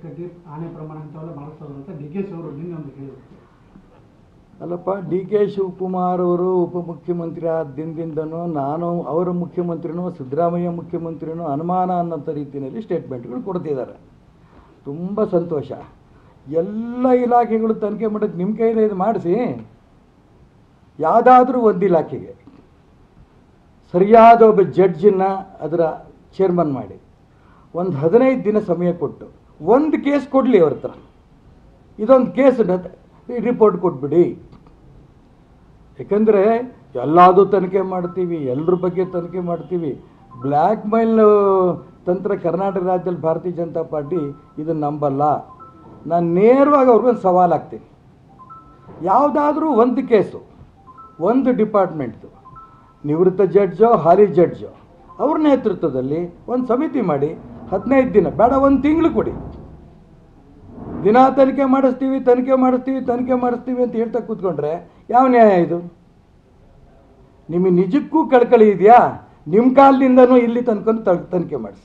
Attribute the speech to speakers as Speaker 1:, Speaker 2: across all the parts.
Speaker 1: ಕಟ್ಟಿ ಆನೆ ಪ್ರಮಾಣ ಅಂತೆಲ್ಲ ಮಾಡಿಸೋದು ಅಂತ ಡಿ ಕೆ ಶಿ ಅವರು ನಿನ್ನೆ ಒಂದು ಹೇಳಿದ್ರು
Speaker 2: ಅಲ್ಲಪ್ಪ ಡಿ ಕೆ ಶಿವಕುಮಾರ್ ಅವರು ಉಪಮುಖ್ಯಮಂತ್ರಿ ಆದ ದಿನದಿಂದನೂ ನಾನು ಅವರ ಮುಖ್ಯಮಂತ್ರಿನೂ ಸಿದ್ದರಾಮಯ್ಯ ಮುಖ್ಯಮಂತ್ರಿನೂ ಅನುಮಾನ ಅನ್ನೋಂಥ ರೀತಿಯಲ್ಲಿ ಸ್ಟೇಟ್ಮೆಂಟ್ಗಳು ಕೊಡ್ತಿದ್ದಾರೆ ತುಂಬ ಸಂತೋಷ ಎಲ್ಲ ಇಲಾಖೆಗಳು ತನಿಖೆ ಮಾಡೋದು ನಿಮ್ಮ ಕೈಲೇ ಇದು ಮಾಡಿಸಿ ಯಾವುದಾದ್ರೂ ಒಂದು ಇಲಾಖೆಗೆ ಸರಿಯಾದ ಒಬ್ಬ ಜಡ್ಜನ್ನ ಅದರ ಚೇರ್ಮನ್ ಮಾಡಿ ಒಂದು ಹದಿನೈದು ದಿನ ಸಮಯ ಕೊಟ್ಟು ಒಂದು ಕೇಸ್ ಕೊಡಲಿ ಅವ್ರ ಹತ್ರ ಇದೊಂದು ಕೇಸನ್ನ ರಿಪೋರ್ಟ್ ಕೊಟ್ಬಿಡಿ ಯಾಕಂದರೆ ಎಲ್ಲದೂ ತನಿಖೆ ಮಾಡ್ತೀವಿ ಎಲ್ಲರ ಬಗ್ಗೆ ತನಿಖೆ ಮಾಡ್ತೀವಿ ಬ್ಲ್ಯಾಕ್ ಮೈಲ್ ತಂತ್ರ ಕರ್ನಾಟಕ ರಾಜ್ಯದಲ್ಲಿ ಭಾರತೀಯ ಜನತಾ ಪಾರ್ಟಿ ಇದನ್ನು ನಂಬಲ್ಲ ನಾನು ನೇರವಾಗಿ ಅವ್ರಿಗೊಂದು ಸವಾಲು ಹಾಕ್ತೀನಿ ಯಾವುದಾದ್ರೂ ಒಂದು ಕೇಸು ಒಂದು ಡಿಪಾರ್ಟ್ಮೆಂಟ್ದು ನಿವೃತ್ತ ಜಡ್ಜೋ ಹಾಲಿ ಜಡ್ಜೋ ಅವ್ರ ನೇತೃತ್ವದಲ್ಲಿ ಒಂದು ಸಮಿತಿ ಮಾಡಿ ಹದಿನೈದು ದಿನ ಬೇಡ ಒಂದು ತಿಂಗಳು ಕೊಡಿ ದಿನ ತನಿಖೆ ಮಾಡಿಸ್ತೀವಿ ತನಿಖೆ ಮಾಡಿಸ್ತೀವಿ ತನಿಖೆ ಮಾಡಿಸ್ತೀವಿ ಅಂತ ಹೇಳ್ತಾ ಕೂತ್ಕೊಂಡ್ರೆ ಯಾವ ನ್ಯಾಯ ಇದು ನಿಮಗೆ ನಿಜಕ್ಕೂ ಕಳ್ಕಳಿ ಇದೆಯಾ ನಿಮ್ಮ ಕಾಲದಿಂದನೂ ಇಲ್ಲಿ ತನ್ಕೊಂಡು ತ- ತನಿಖೆ ಮಾಡಿಸಿ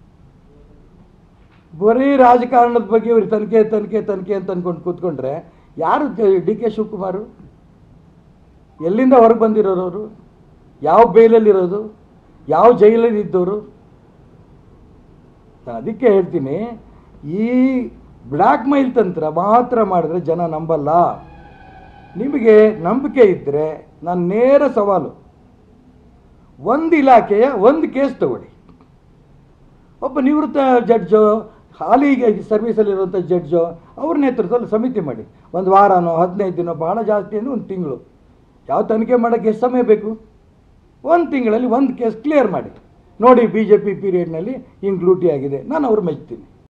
Speaker 2: ಬರೀ ರಾಜಕಾರಣದ ಬಗ್ಗೆ ಇವ್ರು ತನಿಖೆ ತನಿಖೆ ತನಿಖೆ ಅಂತ ಅನ್ಕೊಂಡು ಕೂತ್ಕೊಂಡ್ರೆ ಯಾರು ಡಿ ಕೆ ಶಿವಕುಮಾರು ಎಲ್ಲಿಂದ ಹೊರಗೆ ಬಂದಿರೋರು ಅವರು ಯಾವ ಬೇಲಲ್ಲಿರೋದು ಯಾವ ಜೈಲಲ್ಲಿ ಇದ್ದವರು ನಾನು ಅದಕ್ಕೆ ಹೇಳ್ತೀನಿ ಈ ಬ್ಲ್ಯಾಕ್ ಮೈಲ್ ತಂತ್ರ ಮಾತ್ರ ಮಾಡಿದ್ರೆ ಜನ ನಂಬಲ್ಲ ನಿಮಗೆ ನಂಬಿಕೆ ಇದ್ದರೆ ನಾನು ನೇರ ಸವಾಲು ಒಂದು ಇಲಾಖೆಯ ಒಂದು ಕೇಸ್ ತಗೊಳ್ಳಿ ಒಬ್ಬ ನಿವೃತ್ತ ಜಡ್ಜು ಹಾಲಿ ಸರ್ವಿಸಲ್ಲಿರುವಂಥ ಜಡ್ಜು ಅವ್ರ ನೇತೃತ್ವದಲ್ಲಿ ಸಮಿತಿ ಮಾಡಿ ಒಂದು ವಾರನೋ ಹದಿನೈದು ದಿನ ಭಾಳ ಜಾಸ್ತಿ ಅಂದರೆ ಒಂದು ತಿಂಗಳು ಯಾವ ತನಿಖೆ ಮಾಡೋಕ್ಕೆ ಎಷ್ಟು ಸಮಯ ಬೇಕು ಒಂದು ತಿಂಗಳಲ್ಲಿ ಒಂದು ಕೇಸ್ ಕ್ಲಿಯರ್ ಮಾಡಿ ನೋಡಿ ಬಿ ಜೆ ಪಿ ಪೀರಿಯಡ್ನಲ್ಲಿ ಹಿಂಗೆ ಲೂಟಿ ಆಗಿದೆ ನಾನು ಅವ್ರು ಮೆಚ್ತೀನಿ